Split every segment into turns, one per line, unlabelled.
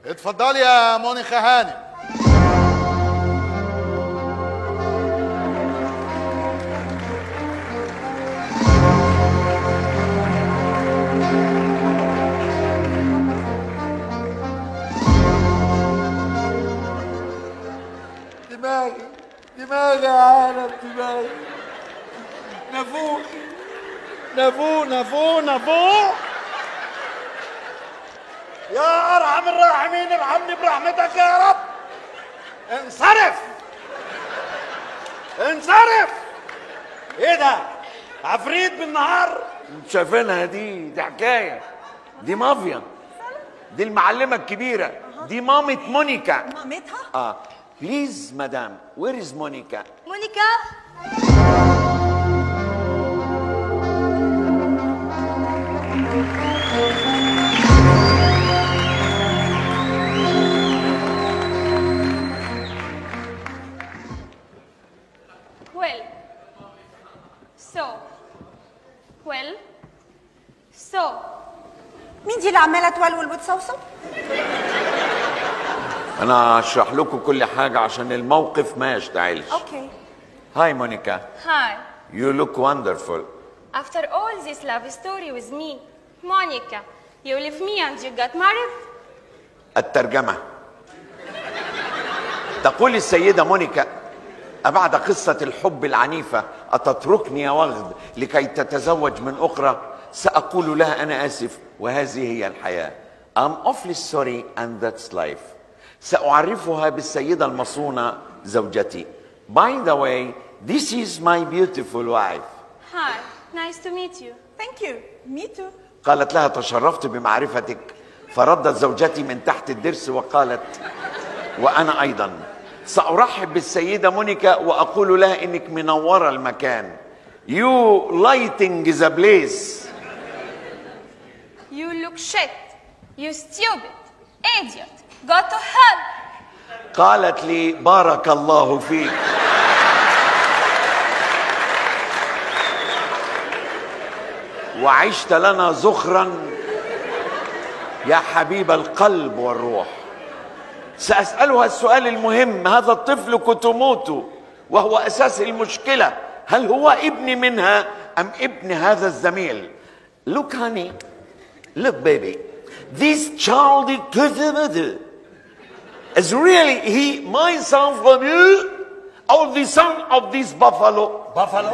اتفضلي يا مونيكا هانم
دماغي دماغي يا عالم دماغي نافوخ نافو نافو نافو يا ارحم الراحمين ارحمني برحمتك يا رب انصرف انصرف ايه ده عفريت بالنهار
شايفينها دي دي حكايه دي مافيا دي المعلمه الكبيره دي مامة مونيكا
مامتها
اه بليز مدام وير از مونيكا
مونيكا
Well, so, well, so,
مين دي اللي عماله تولول وتصوصو
انا هشرح لكم كل حاجه عشان الموقف ما يشتعلش
اوكي
هاي مونيكا
hi.
يو لوك وندرفول
After all this love story with me, Monica, you leave me and you got married?
الترجمه تقول السيده مونيكا أبعد قصة الحب العنيفة أتتركني يا وغد لكي تتزوج من أخرى سأقول لها أنا آسف وهذه هي الحياة I'm awfully sorry and that's life سأعرفها بالسيدة المصونة زوجتي By the way, this is my beautiful wife
Hi, nice to meet you.
ثانك يو مي تو
قالت لها تشرفت بمعرفتك فردت زوجتي من تحت الدرس وقالت وانا ايضا سارحب بالسيده مونيكا واقول لها انك منوره المكان يو لايتنج ذا بليس
You look shit. You stupid. Idiot. Go to hell.
قالت لي بارك الله فيك وعشت لنا زخرا يا حبيب القلب والروح سأسألها السؤال المهم هذا الطفل كتموتو وهو أساس المشكلة هل هو ابني منها أم ابن هذا الزميل Look honey Look baby This child كتموتو is really he my son from you or the son of this buffalo
بافالو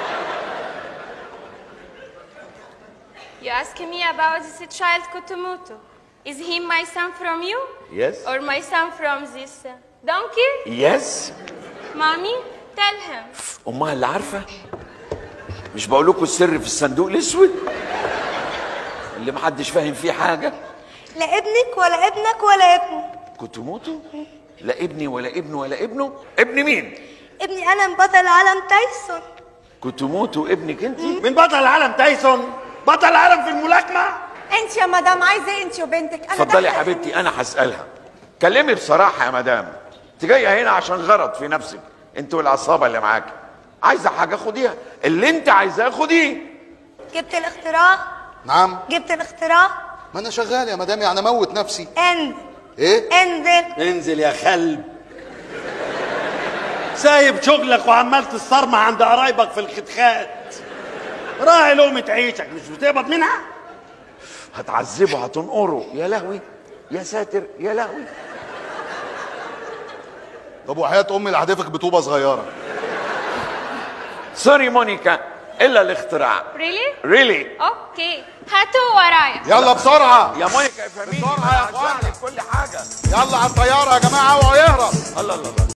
You ask me about this child Kutumutu. Is he my son from you?
Yes.
Or my son from this uh, donkey?
yes
Mommy, tell him.
امها اللي عارفه مش بقول لكم السر في الصندوق الاسود اللي محدش فاهم فيه حاجه
لا ابنك ولا ابنك ولا ابنه
كنت موتوا لا ابني ولا ابنه ولا ابنه ابن مين
ابني انا بطل عالم تايسون
كنت موتوا ابنك انت
من بطل العالم تايسون بطل العالم في الملاكمه
انت يا مدام عايزه إيه انت وبنتك انا
اتفضلي يا
داخلة.
حبيبتي انا هسالها كلمي بصراحه يا مدام انت جايه هنا عشان غرض في نفسك انت والعصابه اللي معاكي عايزه حاجه خديها اللي انت عايزاه خديه
جبت الاختراع
نعم
جبت الاختراع
ما انا شغال يا مدام يعني اموت نفسي
انزل
ايه
انزل
انزل يا خلب سايب شغلك وعمال تتصرمح عند قرايبك في الخدخات راعي لقمة عيشك مش بتقبض منها
هتعذبه هتنقره يا لهوي يا ساتر يا لهوي
طب وحياة امي اللي هدفك بطوبة صغيرة
سوري مونيكا الا الاختراع
Really?
ريلي
Okay. هاتوا ورايا.
يلا بسرعة
يا مونيكا افهميني
بسرعة يا
أنا هشرح
أخوانا.
لك كل حاجه
يلا على الطيارة يا جماعة اوعوا يهرب
الله الله الله